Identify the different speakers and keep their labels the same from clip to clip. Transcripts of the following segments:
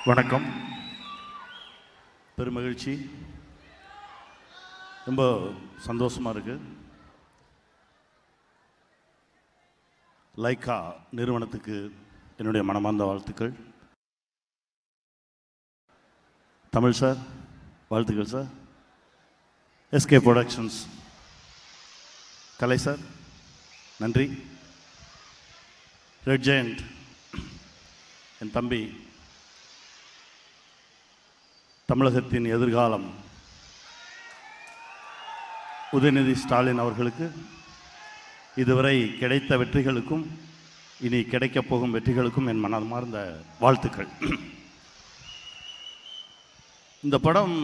Speaker 1: வணக்கம் பெருமகிழ்ச்சி ரொம்ப சந்தோஷமாக இருக்கு லைக்கா நிறுவனத்துக்கு என்னுடைய மனமார்ந்த வாழ்த்துக்கள் தமிழ் சார் வாழ்த்துக்கள் sir SK productions Kalai sir நன்றி ரெட் ஜெயண்ட் என் தம்பி தமிழகத்தின் எதிர்காலம் உதயநிதி ஸ்டாலின் அவர்களுக்கு இதுவரை கிடைத்த வெற்றிகளுக்கும் இனி கிடைக்கப் போகும் வெற்றிகளுக்கும் என் மனமார்ந்த வாழ்த்துக்கள் இந்த படம்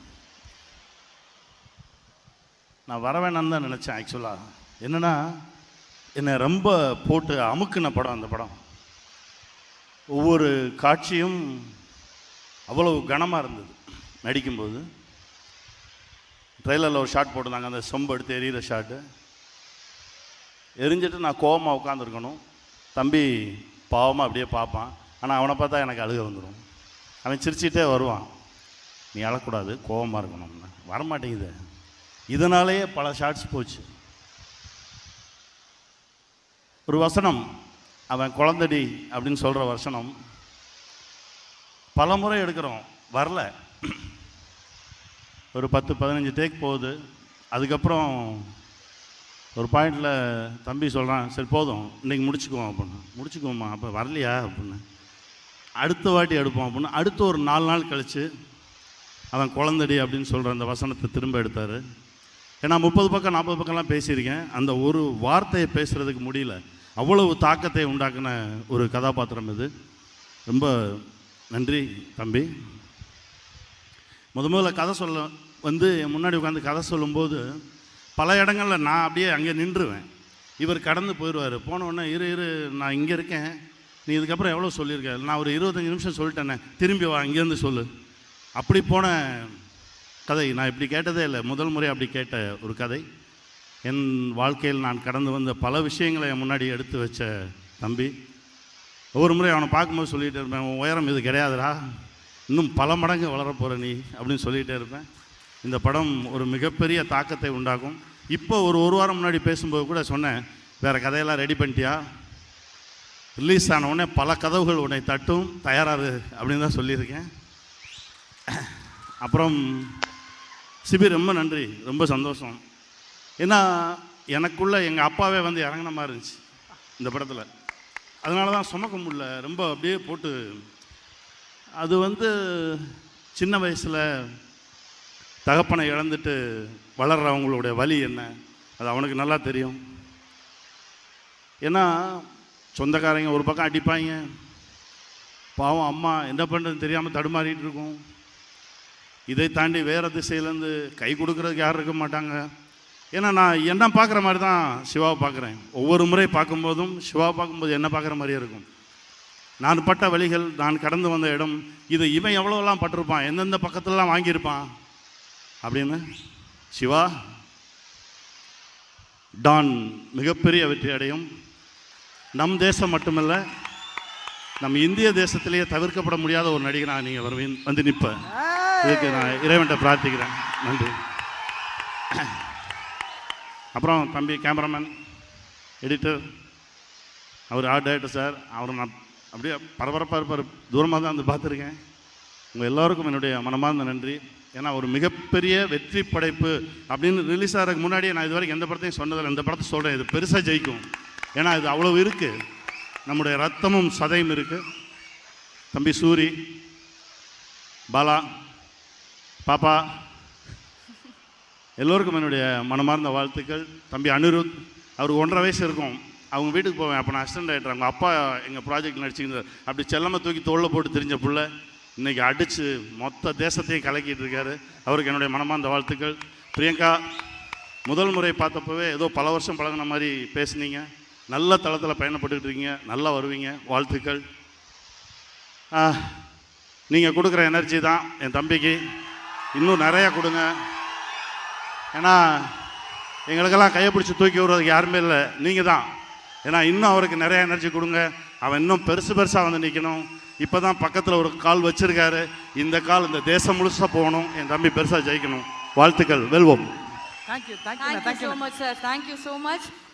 Speaker 1: நான் வர வேணாம்னு தான் நினச்சேன் ஆக்சுவலாக என்னென்னா என்னை ரொம்ப போட்டு அமுக்குன படம் அந்த படம் ஒவ்வொரு காட்சியும் அவ்வளவு கனமாக இருந்தது நடிக்கும்போது ட்ரெய்லரில் ஒரு ஷாட் போட்டிருந்தாங்க அந்த சொம்பு எடுத்து எரியிற ஷாட்டு எரிஞ்சிட்டு நான் கோவமாக உட்காந்துருக்கணும் தம்பி பாவமாக அப்படியே பார்ப்பான் ஆனால் அவனை பார்த்தா எனக்கு அழுக வந்துடும் அவன் சிரிச்சிட்டே வருவான் நீ அழக்கூடாது கோவமாக இருக்கணும்னு வரமாட்டேங்குது இதனாலேயே பல ஷார்ட்ஸ் போச்சு ஒரு வசனம் அவன் குழந்தடி அப்படின்னு சொல்கிற வசனம் பல முறை எடுக்கிறோம் வரல ஒரு பத்து பதினஞ்சு டேக் போகுது அதுக்கப்புறம் ஒரு பாயிண்டில் தம்பி சொல்கிறான் சரி போதும் இன்றைக்கி முடிச்சுக்குவோம் அப்படின்னு முடிச்சுக்குவோம்மா அப்போ வரலையா அப்படின்னு அடுத்த வாட்டி எடுப்போம் அப்படின்னு அடுத்து ஒரு நாலு நாள் கழித்து அவன் குழந்தடி அப்படின்னு சொல்கிற அந்த வசனத்தை திரும்ப எடுத்தார் ஏன்னா முப்பது பக்கம் நாற்பது பக்கம்லாம் பேசியிருக்கேன் அந்த ஒரு வார்த்தையை பேசுகிறதுக்கு முடியல அவ்வளவு தாக்கத்தை உண்டாக்குன ஒரு கதாபாத்திரம் இது ரொம்ப நன்றி தம்பி முத முதல்ல கதை சொல்ல வந்து என் முன்னாடி உட்காந்து கதை சொல்லும்போது பல இடங்களில் நான் அப்படியே அங்கே நின்றுவேன் இவர் கடந்து போயிடுவார் போன உடனே இரு இரு நான் இங்கே இருக்கேன் நீ இதுக்கப்புறம் எவ்வளோ சொல்லியிருக்க நான் ஒரு இருபத்தஞ்சி நிமிஷம் சொல்லிட்டேனே திரும்பி வா இங்கேருந்து சொல்லு அப்படி போன கதை நான் இப்படி கேட்டதே இல்லை முதல் முறை அப்படி கேட்ட ஒரு கதை என் வாழ்க்கையில் நான் கடந்து வந்த பல விஷயங்களை என் முன்னாடி எடுத்து வச்ச தம்பி ஒவ்வொரு முறை அவனை பார்க்கும்போது சொல்லிகிட்டே இருப்பேன் உன் உயரம் இது கிடையாதுடா இன்னும் பல மடங்கு வளரப் போகிற நீ அப்படின்னு சொல்லிகிட்டே இருப்பேன் இந்த படம் ஒரு மிகப்பெரிய தாக்கத்தை உண்டாக்கும் இப்போ ஒரு ஒரு வாரம் முன்னாடி பேசும்போது கூட சொன்னேன் வேறு கதையெல்லாம் ரெடி பண்ணிட்டியா ரிலீஸ் ஆன உடனே பல கதவுகள் உன்னை தட்டும் தயாராகு அப்படின்னு தான் சொல்லியிருக்கேன் அப்புறம் சிபி ரொம்ப நன்றி ரொம்ப சந்தோஷம் ஏன்னா எனக்குள்ள எங்கள் அப்பாவே வந்து இறங்கின மாதிரி இருந்துச்சு இந்த படத்தில் அதனால தான் சுமக்க முடியல ரொம்ப அப்படியே போட்டு அது வந்து சின்ன வயசில் தகப்பனை இழந்துட்டு வளர்கிறவங்களுடைய வலி என்ன அது அவனுக்கு நல்லா தெரியும் ஏன்னா சொந்தக்காரங்க ஒரு பக்கம் அடிப்பாங்க பாவம் அம்மா என்ன பண்ணுறதுன்னு தெரியாமல் தடுமாறிட்டு இருக்கும் இதை தாண்டி வேறு திசையிலேருந்து கை கொடுக்குறதுக்கு யாரும் இருக்க மாட்டாங்க ஏன்னா நான் என்ன பார்க்குற மாதிரி தான் சிவாவை பார்க்குறேன் ஒவ்வொரு முறை பார்க்கும்போதும் சிவாவை பார்க்கும்போது என்ன பார்க்குற மாதிரியே இருக்கும் நான் பட்ட வழிகள் நான் கடந்து வந்த இடம் இது இவன் எவ்வளோலாம் பட்டிருப்பான் எந்தெந்த பக்கத்துலலாம் வாங்கியிருப்பான் அப்படின்னு சிவா டான் மிகப்பெரிய வெற்றி அடையும் நம் தேசம் மட்டுமல்ல நம் இந்திய தேசத்திலேயே தவிர்க்கப்பட முடியாத ஒரு நடிகனாக நீங்கள் வருவீன் வந்து நிற்ப இதுக்கு நான் இறைவன்கிட்ட பிரார்த்திக்கிறேன் நன்றி அப்புறம் தம்பி கேமராமேன் எடிட்டர் அவர் ஆர்ட் டைரக்டர் சார் அவரை நான் அப்படியே பரபரப்பாக இருப்பார் தூரமாக தான் வந்து பார்த்துருக்கேன் உங்கள் எல்லோருக்கும் என்னுடைய மனமார்ந்த நன்றி ஏன்னா ஒரு மிகப்பெரிய வெற்றி படைப்பு அப்படின்னு ரிலீஸ் ஆகிறதுக்கு முன்னாடியே நான் இது வரைக்கும் எந்த படத்தையும் சொன்னதில்லை இந்த படத்தை சொல்கிறேன் இது பெருசாக ஜெயிக்கும் ஏன்னா இது அவ்வளோ இருக்குது நம்முடைய ரத்தமும் சதையும் இருக்குது தம்பி சூரி பாலா பாப்பா எல்லோருக்கும் என்னுடைய மனமார்ந்த வாழ்த்துக்கள் தம்பி அனிருத் அவருக்கு ஒன்றரை வயசு இருக்கும் அவங்க வீட்டுக்கு போவேன் அப்போ நான் அசிஸ்டன்ட் ஆகிட்டேன் அவங்க அப்பா எங்கள் ப்ராஜெக்ட் நடிச்சிருந்தார் அப்படி செல்லமாக தூக்கி தோளில் போட்டு தெரிஞ்ச புள்ள இன்றைக்கி அடித்து மொத்த தேசத்தையும் கலக்கிட்டு இருக்காரு அவருக்கு என்னுடைய மனமார்ந்த வாழ்த்துக்கள் பிரியங்கா முதல் முறை பார்த்தப்பவே ஏதோ பல வருஷம் பழகின மாதிரி பேசுனீங்க நல்ல தளத்தில் பயணப்பட்டுக்கிட்டு இருக்கீங்க நல்லா வருவீங்க வாழ்த்துக்கள் நீங்கள் கொடுக்குற எனர்ஜி தான் என் தம்பிக்கு இன்னும் நிறையா கொடுங்க ஏன்னா எங்களுக்கெல்லாம் கையை பிடிச்சி தூக்கி விடுறதுக்கு யாருமே இல்லை நீங்கள் தான் ஏன்னா இன்னும் அவருக்கு நிறைய எனர்ஜி கொடுங்க அவன் இன்னும் பெருசு பெருசாக வந்து நிற்கணும் இப்போ தான் பக்கத்தில் ஒரு கால் வச்சிருக்காரு இந்த கால் இந்த தேசம் முழுசாக போகணும் என் தம்பி பெருசாக ஜெயிக்கணும் வாழ்த்துக்கள் வெல்வோம்
Speaker 2: thank you thank you
Speaker 3: Thank you
Speaker 2: thank you
Speaker 3: so much, sir. Thank you so much.